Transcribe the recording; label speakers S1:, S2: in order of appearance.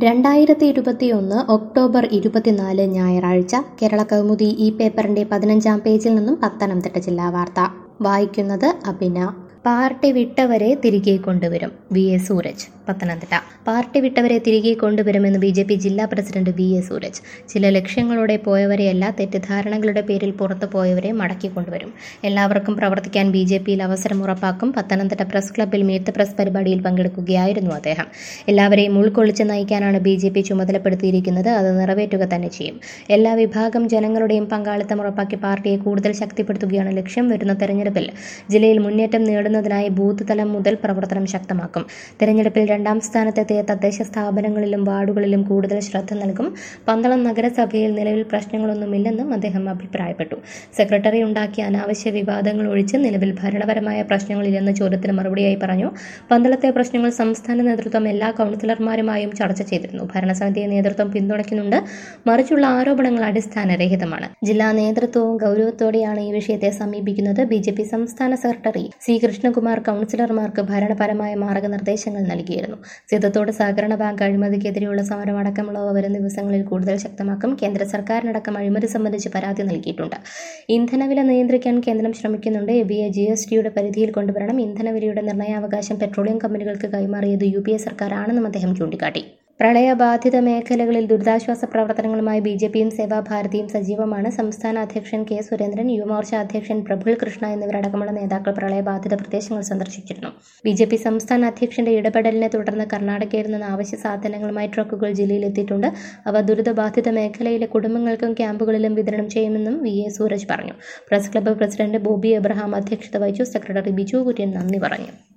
S1: രണ്ടായിരത്തി ഇരുപത്തിയൊന്ന് ഒക്ടോബർ ഇരുപത്തിനാല് ഞായറാഴ്ച കേരള കൗമുദി ഈ പേപ്പറിന്റെ പതിനഞ്ചാം പേജിൽ നിന്നും പത്തനംതിട്ട ജില്ലാ വാർത്ത വായിക്കുന്നത് അഭിന പാർട്ടി വിട്ടവരെ തിരികെ കൊണ്ടുവരും V A Sooraj Pathanamthitta party വിട്ടവരെ തിരികെ കൊണ്ടുവരുമെന്ന് ബി ജെ പി ജില്ലാ പ്രസിഡന്റ് വി എ സൂരജ് ചില ലക്ഷ്യങ്ങളോടെ പോയവരെയല്ല തെറ്റിദ്ധാരണകളുടെ പേരിൽ പുറത്തു പോയവരെ മടക്കി കൊണ്ടുവരും എല്ലാവർക്കും പ്രവർത്തിക്കാൻ ബി ജെ പിയിൽ അവസരം ഉറപ്പാക്കും പത്തനംതിട്ട പ്രസ് ക്ലബ്ബിൽ മീറ്റ് ദ പ്രസ് പരിപാടിയിൽ പങ്കെടുക്കുകയായിരുന്നു അദ്ദേഹം എല്ലാവരെയും ഉൾക്കൊള്ളിച്ച് നയിക്കാനാണ് ബി ജെ പി ചുമതലപ്പെടുത്തിയിരിക്കുന്നത് അത് നിറവേറ്റുക തന്നെ ചെയ്യും എല്ലാ വിഭാഗം ജനങ്ങളുടെയും പങ്കാളിത്തം ഉറപ്പാക്കി പാർട്ടിയെ കൂടുതൽ ശക്തിപ്പെടുത്തുകയാണ് ലക്ഷ്യം വരുന്ന തെരഞ്ഞെടുപ്പിൽ ജില്ലയിൽ മുന്നേറ്റം നേടുന്നതിനായി ബൂത്ത് തലം മുതൽ പ്രവർത്തനം ശക്തമാക്കും തെരഞ്ഞെടുപ്പിൽ രണ്ടാം സ്ഥാനത്തെത്തിയ തദ്ദേശ സ്ഥാപനങ്ങളിലും വാർഡുകളിലും കൂടുതൽ ശ്രദ്ധ നൽകും പന്തളം നഗരസഭയിൽ നിലവിൽ പ്രശ്നങ്ങളൊന്നുമില്ലെന്നും അദ്ദേഹം അഭിപ്രായപ്പെട്ടു സെക്രട്ടറി ഉണ്ടാക്കിയ അനാവശ്യ വിവാദങ്ങൾ ഒഴിച്ച് നിലവിൽ ഭരണപരമായ പ്രശ്നങ്ങളില്ലെന്ന ചോദ്യത്തിന് മറുപടിയായി പറഞ്ഞു പന്തളത്തെ പ്രശ്നങ്ങൾ സംസ്ഥാന നേതൃത്വം എല്ലാ കൗൺസിലർമാരുമായും ചർച്ച ചെയ്തിരുന്നു ഭരണസമിതിയെ നേതൃത്വം പിന്തുണയ്ക്കുന്നുണ്ട് മറിച്ചുള്ള ആരോപണങ്ങൾ അടിസ്ഥാനരഹിതമാണ് ജില്ലാ നേതൃത്വവും ഗൗരവത്തോടെയാണ് ഈ വിഷയത്തെ സമീപിക്കുന്നത് ബി ജെ പി സംസ്ഥാന സെക്രട്ടറി സി കൃഷ്ണകുമാർ കൗൺസിലർമാർക്ക് ഭരണപരമായ മാർഗനിർദ്ദേശങ്ങൾ നൽകിയിരുന്നു സിദ്ധത്തോട് സഹകരണ ബാങ്ക് അഴിമതിക്കെതിരെയുള്ള സമരം അടക്കമുള്ളവ വരും ദിവസങ്ങളിൽ കൂടുതൽ ശക്തമാക്കും കേന്ദ്ര സർക്കാരിനടക്കം അഴിമതി സംബന്ധിച്ച് പരാതി നൽകിയിട്ടുണ്ട് ഇന്ധനവില നിയന്ത്രിക്കാൻ കേന്ദ്രം ശ്രമിക്കുന്നുണ്ട് ഇവയെ ജി എസ് ടിയുടെ പരിധിയിൽ കൊണ്ടുവരണം ഇന്ധനവിലയുടെ നിർണയാവകാശം പെട്രോളിയം കമ്പനികൾക്ക് കൈമാറിയത് യു പി എ സർക്കാരാണെന്നും അദ്ദേഹം ചൂണ്ടിക്കാട്ടി പ്രളയബാധിത മേഖലകളിൽ ദുരിതാശ്വാസ പ്രവർത്തനങ്ങളുമായി ബി ജെ പിയും സേവാഭാരതിയും സജീവമാണ് സംസ്ഥാന അധ്യക്ഷൻ കെ സുരേന്ദ്രൻ യുവമോർച്ച അധ്യക്ഷൻ പ്രഫുൽ കൃഷ്ണ എന്നിവരടക്കമുള്ള നേതാക്കൾ പ്രളയബാധിത പ്രദേശങ്ങൾ സന്ദർശിച്ചിരുന്നു ബി ജെ പി സംസ്ഥാന അധ്യക്ഷന്റെ ഇടപെടലിനെ തുടർന്ന് കർണാടകയിൽ നിന്ന് അവശ്യ സാധനങ്ങളുമായി ട്രക്കുകൾ ജില്ലയിൽ എത്തിയിട്ടുണ്ട് അവ ദുരിതബാധിത മേഖലയിലെ കുടുംബങ്ങൾക്കും ക്യാമ്പുകളിലും വിതരണം ചെയ്യുമെന്നും വി എ സൂരജ് പറഞ്ഞു press club president Bobby Abraham അധ്യക്ഷത വഹിച്ചു സെക്രട്ടറി ബിജു കുര്യൻ നന്ദി പറഞ്ഞു